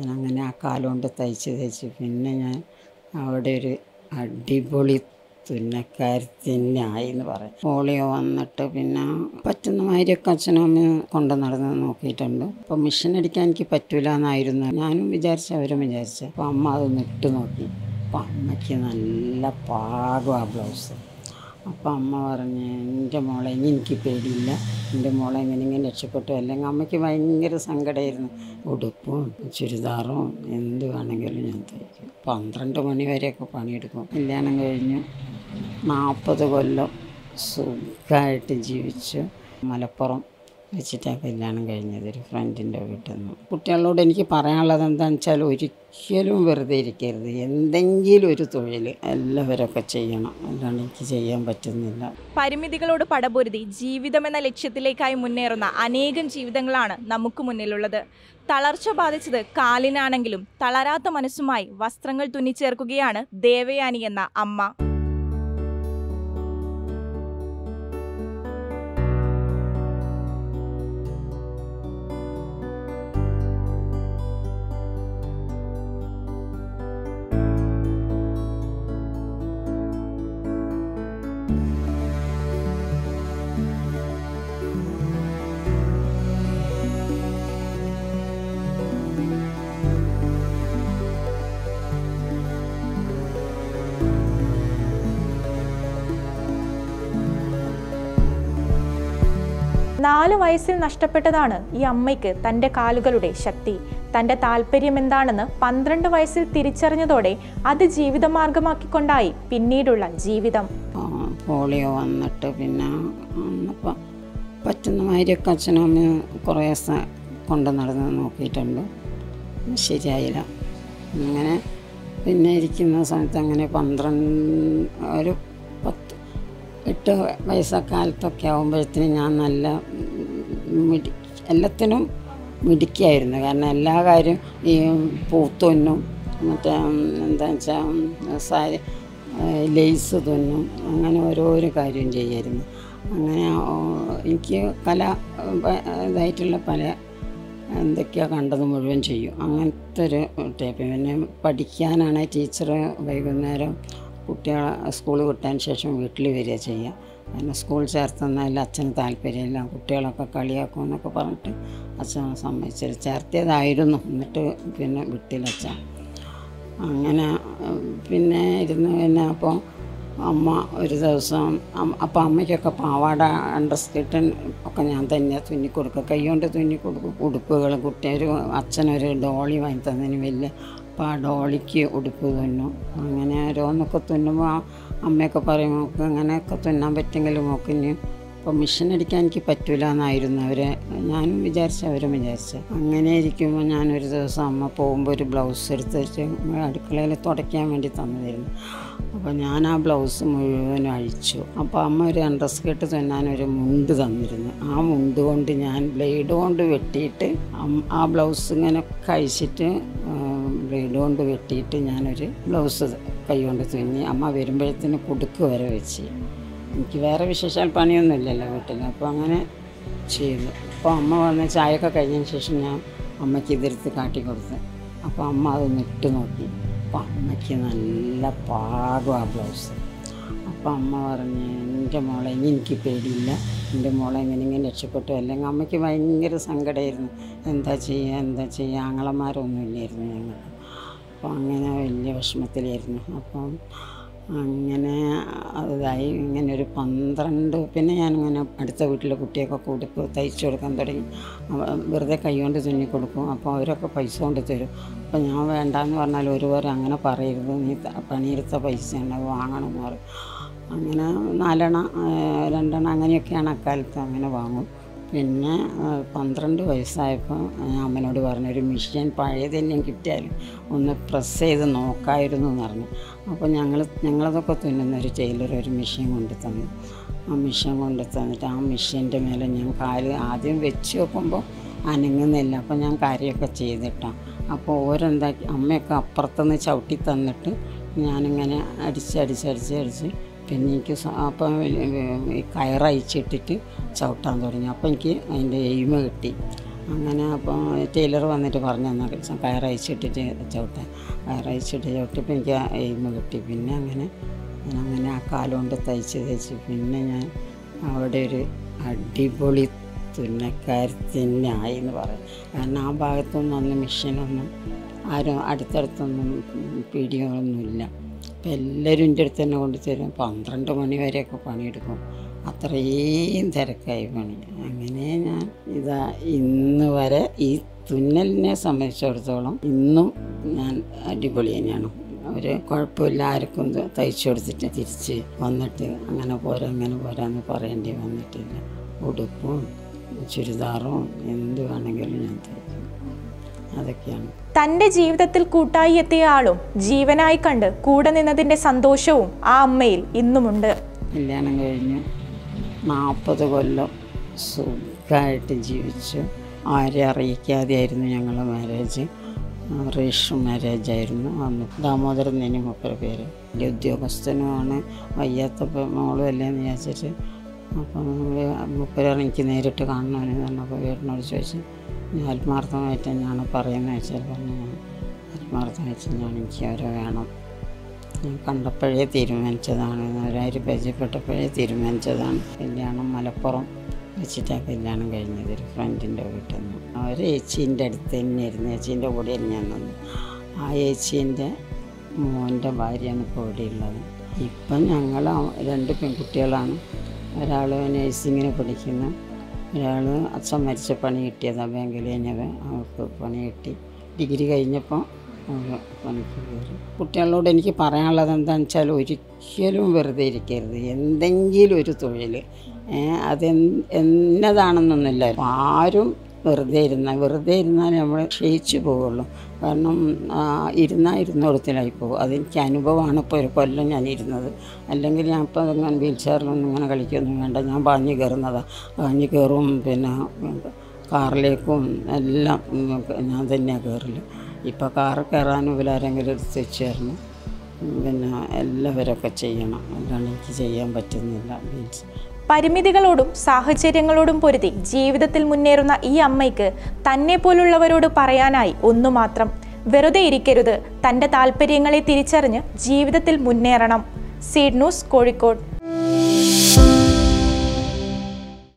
ഞാൻ അങ്ങനെ ആ കാലുകൊണ്ട് തയ്ച്ച് തയ്ച്ച് പിന്നെ ഞാൻ അവിടെ ഒരു അടിപൊളി തുന്നക്കാരത്തിനായി എന്ന് പറയും പോളിയോ വന്നിട്ട് പിന്നെ പറ്റുന്ന മാതിരിയൊക്കെ അച്ഛനും അമ്മയും കൊണ്ട് നടന്ന് നോക്കിയിട്ടുണ്ട് അപ്പോൾ മിഷൻ അടിക്കാൻ എനിക്ക് പറ്റൂല എന്നായിരുന്നു ഞാനും വിചാരിച്ചു അവരും വിചാരിച്ചു അപ്പോൾ അമ്മ അതൊന്ന് ഇട്ട് നോക്കി അപ്പോൾ അമ്മയ്ക്ക് നല്ല പാകം ആ ബ്ലൗസ് അപ്പം അമ്മ പറഞ്ഞ് എൻ്റെ മോളെ ഇനി എനിക്ക് പേടിയില്ല എൻ്റെ മോളെ ഇങ്ങനെ ഇങ്ങനെ രക്ഷപ്പെട്ടു അല്ലെങ്കിൽ അമ്മയ്ക്ക് ഭയങ്കര സങ്കടമായിരുന്നു ഉടുപ്പും ചുരിദാറും എന്ത് വേണമെങ്കിലും ഞാൻ തയ്ക്കും പന്ത്രണ്ട് മണി വരെയൊക്കെ പണിയെടുക്കും കല്യാണം കഴിഞ്ഞ് നാൽപ്പത് കൊല്ലം സുഖമായിട്ട് ജീവിച്ചു മലപ്പുറം വെച്ചിട്ടാണ് കല്യാണം കഴിഞ്ഞത് ഒരു ഫ്രണ്ടിൻ്റെ വീട്ടിൽ നിന്ന് കുട്ടികളോട് എനിക്ക് പറയാനുള്ളത് എന്താണെന്ന് വെച്ചാൽ ഒരിക്കലും വെറുതെ ഇരിക്കരുത് എന്തെങ്കിലും ഒരു തൊഴിൽ എല്ലാവരൊക്കെ ചെയ്യണം അല്ലാണ്ട് എനിക്ക് ചെയ്യാൻ പറ്റുന്നില്ല പരിമിതികളോട് പടപൊരുതി ജീവിതമെന്ന ലക്ഷ്യത്തിലേക്കായി മുന്നേറുന്ന അനേകം ജീവിതങ്ങളാണ് നമുക്ക് മുന്നിലുള്ളത് തളർച്ച ബാധിച്ചത് കാലിനാണെങ്കിലും തളരാത്ത മനസ്സുമായി വസ്ത്രങ്ങൾ തുന്നിച്ചേർക്കുകയാണ് ദേവയാനി എന്ന അമ്മ നാല് വയസ്സിൽ നഷ്ടപ്പെട്ടതാണ് ഈ അമ്മയ്ക്ക് തൻ്റെ കാലുകളുടെ ശക്തി തൻ്റെ താല്പര്യം എന്താണെന്ന് പന്ത്രണ്ട് വയസ്സിൽ തിരിച്ചറിഞ്ഞതോടെ അത് ജീവിതമാർഗമാക്കിക്കൊണ്ടായി പിന്നീടുള്ള ജീവിതം ആ, പോളിയോ വന്നിട്ട് പിന്നെ അന്നപ്പോൾ പറ്റുന്ന മാതിരിയൊക്കെ അച്ഛനും അമ്മയും കുറേ സ- കൊണ്ട് നടന്ന് നോക്കിയിട്ടുണ്ട് ശരിയായില്ല അങ്ങനെ പിന്നെ ഇരിക്കുന്ന സമയത്ത് അങ്ങനെ പന്ത്രണ്ട് ഒരു പത്ത് എട്ട് വയസ്സക്കാലത്തൊക്കെ ആകുമ്പോഴത്തേനും ഞാൻ നല്ല മിടി എല്ലാത്തിനും മിടുക്കിയായിരുന്നു കാരണം എല്ലാ കാര്യം ഈ പൂത്തൊന്നും മറ്റേ എന്താ വെച്ചാൽ സാരി ലേസ് തുന്നും അങ്ങനെ ഓരോരോ കാര്യം ചെയ്യായിരുന്നു അങ്ങനെ ഓ, എനിക്ക് കല പ- ഇതായിട്ടുള്ള പല എന്തൊക്കെയാണ് കണ്ടത് മുഴുവൻ ചെയ്യും അങ്ങനത്തെ ഒരു ടൈപ്പ് പിന്നെ പഠിക്കാനാണ് ടീച്ചർ വൈകുന്നേരം കുട്ടികളെ സ്കൂൾ വിട്ടതിന് ശേഷം വീട്ടിൽ വരിക ചെയ്യുക പിന്നെ സ്കൂൾ ചേർത്തുന്നതിൽ അച്ഛന് താല്പര്യമില്ല കുട്ടികളൊക്കെ കളിയാക്കും എന്നൊക്കെ പറഞ്ഞിട്ട് അച്ഛൻ സമ്മതിച്ചില്ല ചേർത്തിയതായിരുന്നു എന്നിട്ട് പിന്നെ വിട്ടില്ല അച്ഛൻ അങ്ങനെ ഉം, പിന്നെ ഇരുന്ന് പിന്നെ അപ്പോൾ അമ്മ ഒരു ദിവസം അം- അപ്പോൾ അമ്മയ്ക്കൊക്കെ പാവാട അണ്ടർസ്കേർട്ട് ഒക്കെ ഞാൻ തന്നെ തുന്നി കൊടുക്കും കൈകൊണ്ട് തുന്നി കൊടുക്കും ഉടുപ്പുകൾ കുട്ടി ഒരു അച്ഛനൊരു ഡോളി വാങ്ങി തന്നതിന് വലിയ അപ്പോൾ ആ ഡോളിക്ക് ഉടുപ്പ് തുന്നും അങ്ങനെ ഓരോന്നൊക്കെ തുന്നുമ്പോൾ ആ അമ്മയൊക്കെ പറയും മോക്ക് അങ്ങനെയൊക്കെ തുന്നാൻ പറ്റുമെങ്കിൽ മോക്ക് ഇനി അപ്പോൾ മിഷൻ അടിക്കാൻ എനിക്ക് പറ്റൂല എന്നായിരുന്നു അവരെ ഞാനും വിചാരിച്ചു അവരും വിചാരിച്ചു അങ്ങനെ ഇരിക്കുമ്പോൾ ഞാനൊരു ദിവസം അമ്മ പോകുമ്പോൾ ഒരു ബ്ലൗസ് എടുത്ത് വെച്ച് അടുക്കളയിൽ തുടയ്ക്കാൻ വേണ്ടി തന്നതായിരുന്നു അപ്പോൾ ഞാൻ ആ ബ്ലൗസ് മുഴുവനും അഴിച്ചു അപ്പോൾ അമ്മ ഒരു അണ്ടർസ്കേർട്ട് തുന്നാൻ ഒരു മുണ്ട് തന്നിരുന്നു ആ മുണ്ട് കൊണ്ട് ഞാൻ ബ്ലേഡ് കൊണ്ട് വെട്ടിയിട്ട് അം- ആ ബ്ലൗസ് ഇങ്ങനെ കഴിച്ചിട്ട് ബ്ലേഡ് കൊണ്ട് വെട്ടിയിട്ട് ഞാനൊരു ബ്ലൗസ് കൈ കൊണ്ട് തുന്നി അമ്മ വരുമ്പോഴത്തേന് കുടുക്ക് വരെ വെച്ച് എനിക്ക് വേറെ വിശേഷാൽ പണിയൊന്നും ഇല്ലല്ലോ വീട്ടിൽ അപ്പോൾ അങ്ങനെ ചെയ്തു അപ്പോൾ അമ്മ വന്ന് ചായയൊക്കെ കഴിഞ്ഞതിന് ശേഷം ഞാൻ അമ്മയ്ക്ക് ഇതെടുത്ത് കാട്ടി കൊടുത്തു അപ്പോൾ അമ്മ അതൊന്ന് ഇട്ട് നോക്കി അപ്പോൾ അമ്മയ്ക്ക് നല്ല പാകം ആ ബ്ലൗസ് അപ്പോൾ അമ്മ പറഞ്ഞ് എൻ്റെ മോളെ ഇനി എനിക്ക് പേടിയില്ല എൻ്റെ മോളെ ഇങ്ങനെ ഇങ്ങനെ രക്ഷപ്പെട്ടു അല്ലെങ്കിൽ അമ്മയ്ക്ക് ഭയങ്കര സങ്കടമായിരുന്നു എന്താ ചെയ്യുക എന്താ ചെയ്യുക ആങ്ങളമാരൊന്നും ഇല്ലായിരുന്നു ഞങ്ങൾ അപ്പോൾ അങ്ങനെ വലിയ വിഷമത്തിലായിരുന്നു അപ്പം അങ്ങനെ അതായി ഇങ്ങനെ ഒരു പന്ത്രണ്ട് പിന്നെ ഞാനിങ്ങനെ അടുത്ത വീട്ടിലെ കുട്ടിയൊക്കെ ഉടുപ്പ് തയ്ച്ചു കൊടുക്കാൻ തുടങ്ങി അവ- വെറുതെ കൈകൊണ്ട് തുന്നി കൊടുക്കും അപ്പോൾ അവരൊക്കെ പൈസ കൊണ്ട് തരും അപ്പോൾ ഞാൻ വേണ്ടാന്ന് പറഞ്ഞാൽ ഒരുപാട് അങ്ങനെ പറയരുത് നീ ത- പണിയെടുത്ത പൈസയാണ് അത് വാങ്ങണം എന്ന് പറയും അങ്ങനെ നാലെണ്ണ ആ, രണ്ടെണ്ണം അങ്ങനെയൊക്കെയാണ് അക്കാലത്ത് അങ്ങനെ വാങ്ങും പിന്നെ ആ, പന്ത്രണ്ട് വയസ്സായപ്പോൾ ഞാൻ അമ്മനോട് പറഞ്ഞു ഒരു മെഷീൻ പഴയതെല്ലാം കിട്ടിയാലും ഒന്ന് പ്രസ് ചെയ്ത് നോക്കായിരുന്നു എന്ന് പറഞ്ഞു അപ്പോൾ ഞങ്ങൾ ഞങ്ങളതൊക്കെ തുന്നുന്ന ഒരു ടൈലർ ഒരു മെഷീൻ കൊണ്ട് തന്നു ആ മെഷീൻ കൊണ്ട് തന്നിട്ട് ആ മെഷീൻ്റെ മേലെ ഞാൻ കാല് ആദ്യം വെച്ച് നോക്കുമ്പോൾ അനങ്ങുന്നില്ല അപ്പോൾ ഞാൻ കാര്യമൊക്കെ ചെയ്തിട്ടാണ് അപ്പോൾ ഓരെന്താക്കി അമ്മയൊക്കെ അപ്പുറത്തുനിന്ന് ചവിട്ടി തന്നിട്ട് ഞാനിങ്ങനെ അടിച്ച് അടിച്ച് അടിച്ച് അടിച്ച് പിന്നെ എനിക്ക് സ- അപ്പം ഈ കയറയച്ചിട്ടിട്ട് ചവിട്ടാൻ തുടങ്ങി അപ്പോൾ എനിക്ക് അതിൻ്റെ എയിമ കിട്ടി അങ്ങനെ അപ്പോൾ ടൈലർ വന്നിട്ട് പറഞ്ഞു എന്നാൽ കയറയച്ചിട്ടിട്ട് ചവിട്ടാൻ കയറയച്ചിട്ട് ചവിട്ടിയപ്പോൾ എനിക്ക് ആ എയിമ് കിട്ടി പിന്നെ അങ്ങനെ ഞാൻ അങ്ങനെ ആ കാലുകൊണ്ട് തയ്ച്ച് തയ്ച്ച് പിന്നെ ഞാൻ അവിടെ ഒരു അടിപൊളി തുന്നക്കാരത്തിനെ ആയി എന്ന് പറയും കാരണം ആ ഭാഗത്തൊന്നും അന്ന് മെഷീനൊന്നും ആരും അടുത്തടുത്തൊന്നും പീടികകളൊന്നുമില്ല അപ്പം എല്ലാവരും എൻ്റെ അടുത്ത് തന്നെ കൊണ്ട് തരും പന്ത്രണ്ട് മണി വരെയൊക്കെ പണിയെടുക്കും അത്രയും തിരക്കായി പണി അങ്ങനെ ഞാൻ ഇതാ ഇന്ന് വരെ ഈ തുന്നലിനെ സംബന്ധിച്ചിടത്തോളം ഇന്നും ഞാൻ അടിപൊളി തന്നെയാണ് ഒരു കുഴപ്പമില്ല ആർക്കും ഇത് തയ്ച്ചു കൊടുത്തിട്ട് തിരിച്ച് വന്നിട്ട് അങ്ങനെ പോരാ അങ്ങനെ പോരാന്ന് പറയേണ്ടി വന്നിട്ടില്ല ഉടുപ്പും ചുരിദാറും എന്ത് വേണമെങ്കിലും ഞാൻ തയ്ക്കും അതൊക്കെയാണ് തന്റെ ജീവിതത്തിൽ കൂട്ടായി എത്തിയ ആളും ജീവനായി കണ്ട് കൂടെ നിന്നതിന്റെ സന്തോഷവും ആ അമ്മയിൽ ഇന്നുമുണ്ട് കല്യാണം കഴിഞ്ഞ് നാൽപ്പത് കൊല്ലം സുഖമായിട്ട് ജീവിച്ചു ആരെ അറിയിക്കാതെയായിരുന്നു ഞങ്ങളുടെ മാരേജ് റേഷൻ മാരേജ് ആയിരുന്നു അന്ന് ദാമോദരൻ തന്നെ മുപ്പത് പേര് വലിയ ഉദ്യോഗസ്ഥനുമാണ് വയ്യാത്ത പെ- മോളും അല്ലേ എന്ന് വിചാരിച്ചിട്ട് അപ്പം മുപ്പരാണ് എനിക്ക് നേരിട്ട് കാണണമെന്ന് പറഞ്ഞപ്പോൾ വീടിനോട് ചോദിച്ചു ഞാൻ ആത്മാർത്ഥമായിട്ട് തന്നെയാണ് പറയുന്നത് വെച്ചാൽ പറഞ്ഞു ഞാൻ ആത്മാർത്ഥമായിട്ട് ഞാൻ എനിക്ക് അവരെ വേണം ഞാൻ കണ്ടപ്പോഴേ തീരുമാനിച്ചതാണ് അവരാര് പരിചയപ്പെട്ടപ്പോഴേ തീരുമാനിച്ചതാണ് കല്യാണം മലപ്പുറം വെച്ചിട്ടാണ് കല്യാണം കഴിഞ്ഞത് ഒരു ഫ്രണ്ടിൻ്റെ വീട്ടിൽ നിന്ന് അവർ ഏച്ചീൻ്റെ അടുത്ത് തന്നെയായിരുന്നു ഏച്ചീൻ്റെ കൂടെയാണ് ഞാൻ നിന്നു ആ ഏച്ചീൻ്റെ മോൻ്റെ ഭാര്യയാണ് ഇപ്പോൾ ഇവിടെ ഉള്ളത് ഇപ്പം ഞങ്ങൾ രണ്ട് പെൺകുട്ടികളാണ് ഒരാൾ നഴ്സിങ്ങിന് പഠിക്കുന്നു ഒരാൾ അച്ഛൻ മരിച്ച പണി കിട്ടിയതാണ് ബാങ്കിൽ കഴിഞ്ഞത് അവൾക്ക് പണി കിട്ടി ഡിഗ്രി കഴിഞ്ഞപ്പോൾ അവൾ പണിക്ക് കയറി കുട്ടികളോട് എനിക്ക് പറയാനുള്ളത് എന്താണെന്ന് വെച്ചാൽ ഒരിക്കലും വെറുതെ ഇരിക്കരുത് എന്തെങ്കിലും ഒരു തൊഴിൽ അത് എന്നതാണെന്നൊന്നുമില്ല ആരും വെറുതെ ഇരുന്നാൽ വെറുതെ ഇരുന്നാൽ നമ്മൾ ക്ഷയിച്ചു പോവുള്ളൂ കാരണം ആ, ഇരുന്നാൽ ഇരുന്നിടത്തിലായി പോകും അതെനിക്ക് അനുഭവമാണ് ഇപ്പോൾ ഒരു കൊല്ലം ഞാൻ ഇരുന്നത് അല്ലെങ്കിൽ ഞാൻ ഇപ്പോൾ അങ്ങനെ വീൽ ചെയറിലൊന്നും ഇങ്ങനെ കളിക്കൊന്നും വേണ്ട ഞാൻ പാഞ്ഞ് കയറുന്നതാണ് പാഞ്ഞ് കയറും പിന്നെ കാറിലേക്കും എല്ലാം ഉം, ഞാൻ തന്നെയാണ് കയറൽ ഇപ്പോൾ കാറ് കയറാനും ഇവരാരെങ്കിലും എടുത്ത് വെച്ച് തരണം ഉം, പിന്നെ എല്ലാവരൊക്കെ ചെയ്യണം അല്ലാണ്ട് എനിക്ക് ചെയ്യാൻ പറ്റുന്നില്ല മീൻസ് പരിമിതികളോടും സാഹചര്യങ്ങളോടും പൊരുതി ജീവിതത്തിൽ മുന്നേറുന്ന ഈ അമ്മയ്ക്ക് തന്നെ പോലുള്ളവരോട് പറയാനായി ഒന്നു മാത്രം വെറുതെ ഇരിക്കരുത് തൻ്റെ താല്പര്യങ്ങളെ തിരിച്ചറിഞ്ഞ് ജീവിതത്തിൽ മുന്നേറണം സീഡ് ന്യൂസ് കോഴിക്കോട്